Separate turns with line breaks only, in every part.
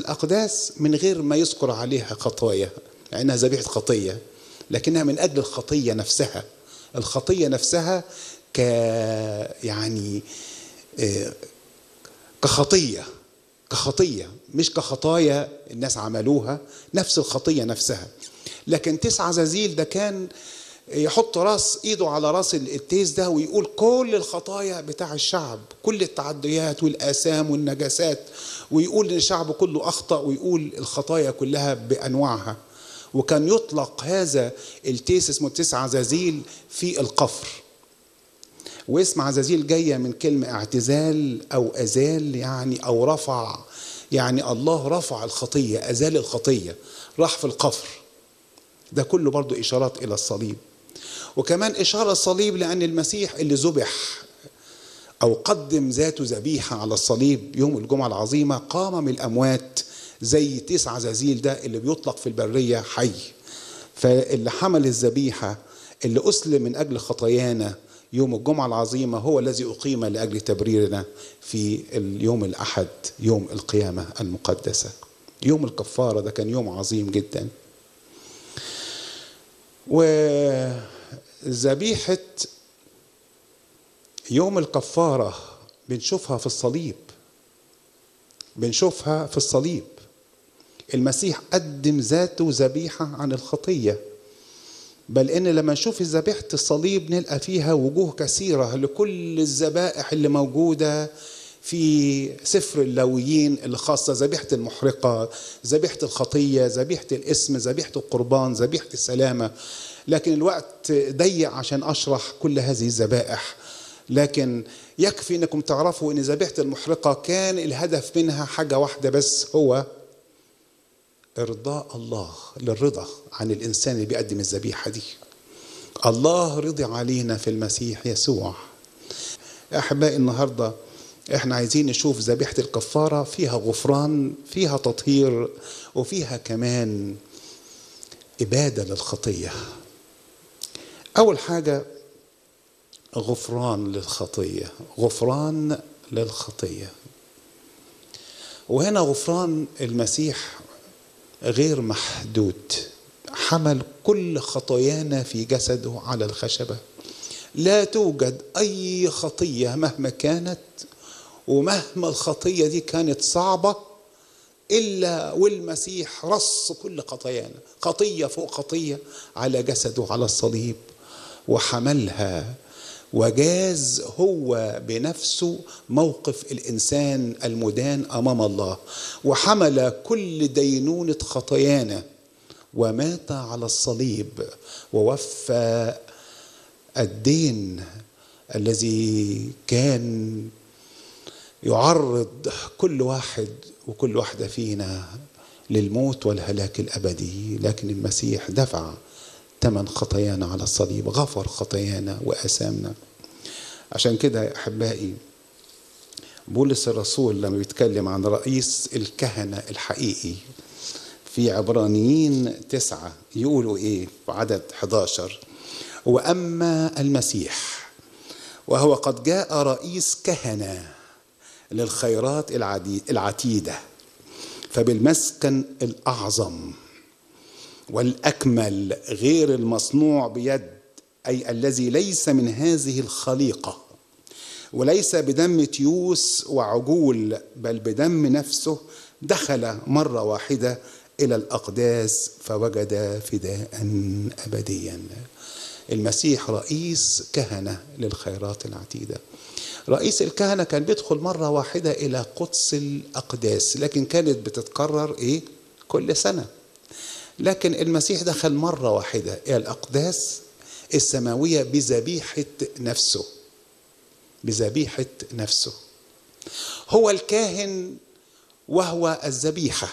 الأقداس من غير ما يذكر عليها خطايا لأنها ذبيحة خطية لكنها من أجل الخطية نفسها الخطية نفسها ك يعني آه، كخطية كخطية مش كخطايا الناس عملوها نفس الخطية نفسها لكن تسعة زازيل ده كان يحط راس ايده على راس التيس ده ويقول كل الخطايا بتاع الشعب كل التعديات والاثام والنجاسات ويقول ان الشعب كله اخطا ويقول الخطايا كلها بانواعها وكان يطلق هذا التيس اسمه تسع عزازيل في القفر واسم عزازيل جاية من كلمة اعتزال أو أزال يعني أو رفع يعني الله رفع الخطية أزال الخطية راح في القفر ده كله برضو إشارات إلى الصليب وكمان إشارة الصليب لأن المسيح اللي ذبح أو قدم ذاته ذبيحة على الصليب يوم الجمعة العظيمة قام من الأموات زي تسع زازيل ده اللي بيطلق في البرية حي فاللي حمل الذبيحة اللي أسلم من أجل خطايانا يوم الجمعة العظيمة هو الذي أقيم لأجل تبريرنا في اليوم الأحد يوم القيامة المقدسة يوم الكفارة ده كان يوم عظيم جدا وذبيحة يوم الكفارة بنشوفها في الصليب بنشوفها في الصليب المسيح قدم ذاته ذبيحة عن الخطية بل ان لما نشوف ذبيحة الصليب نلقى فيها وجوه كثيرة لكل الذبائح اللي موجودة في سفر اللويين اللي خاصة ذبيحة المحرقة ذبيحة الخطية ذبيحة الاسم ذبيحة القربان ذبيحة السلامة لكن الوقت ضيق عشان أشرح كل هذه الذبائح لكن يكفي انكم تعرفوا ان ذبيحه المحرقه كان الهدف منها حاجه واحده بس هو ارضاء الله للرضا عن الانسان اللي بيقدم الذبيحه دي الله رضي علينا في المسيح يسوع احبائي النهارده احنا عايزين نشوف ذبيحه الكفاره فيها غفران فيها تطهير وفيها كمان اباده للخطيه اول حاجه غفران للخطيه غفران للخطيه وهنا غفران المسيح غير محدود حمل كل خطايانا في جسده على الخشبه لا توجد اي خطيه مهما كانت ومهما الخطيه دي كانت صعبه الا والمسيح رص كل خطايانا خطيه فوق خطيه على جسده على الصليب وحملها وجاز هو بنفسه موقف الانسان المدان امام الله وحمل كل دينونه خطايانا ومات على الصليب ووفى الدين الذي كان يعرض كل واحد وكل واحده فينا للموت والهلاك الابدي لكن المسيح دفع ثمن خطايانا على الصليب غفر خطايانا وأسامنا عشان كده يا أحبائي بولس الرسول لما بيتكلم عن رئيس الكهنة الحقيقي في عبرانيين تسعة يقولوا إيه في عدد 11 وأما المسيح وهو قد جاء رئيس كهنة للخيرات العتيدة فبالمسكن الأعظم والاكمل غير المصنوع بيد اي الذي ليس من هذه الخليقه وليس بدم تيوس وعجول بل بدم نفسه دخل مره واحده الى الاقداس فوجد فداء ابديا المسيح رئيس كهنه للخيرات العتيده رئيس الكهنه كان بيدخل مره واحده الى قدس الاقداس لكن كانت بتتكرر ايه كل سنه لكن المسيح دخل مرة واحدة إلى الأقداس السماوية بذبيحة نفسه بذبيحة نفسه هو الكاهن وهو الذبيحة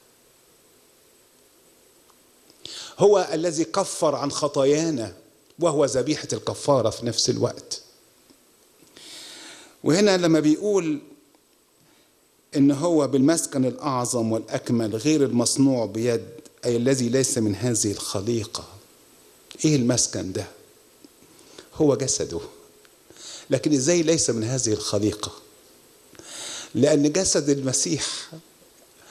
هو الذي كفر عن خطايانا وهو ذبيحة الكفارة في نفس الوقت وهنا لما بيقول ان هو بالمسكن الاعظم والاكمل غير المصنوع بيد أي الذي ليس من هذه الخليقة إيه المسكن ده هو جسده لكن إزاي ليس من هذه الخليقة لأن جسد المسيح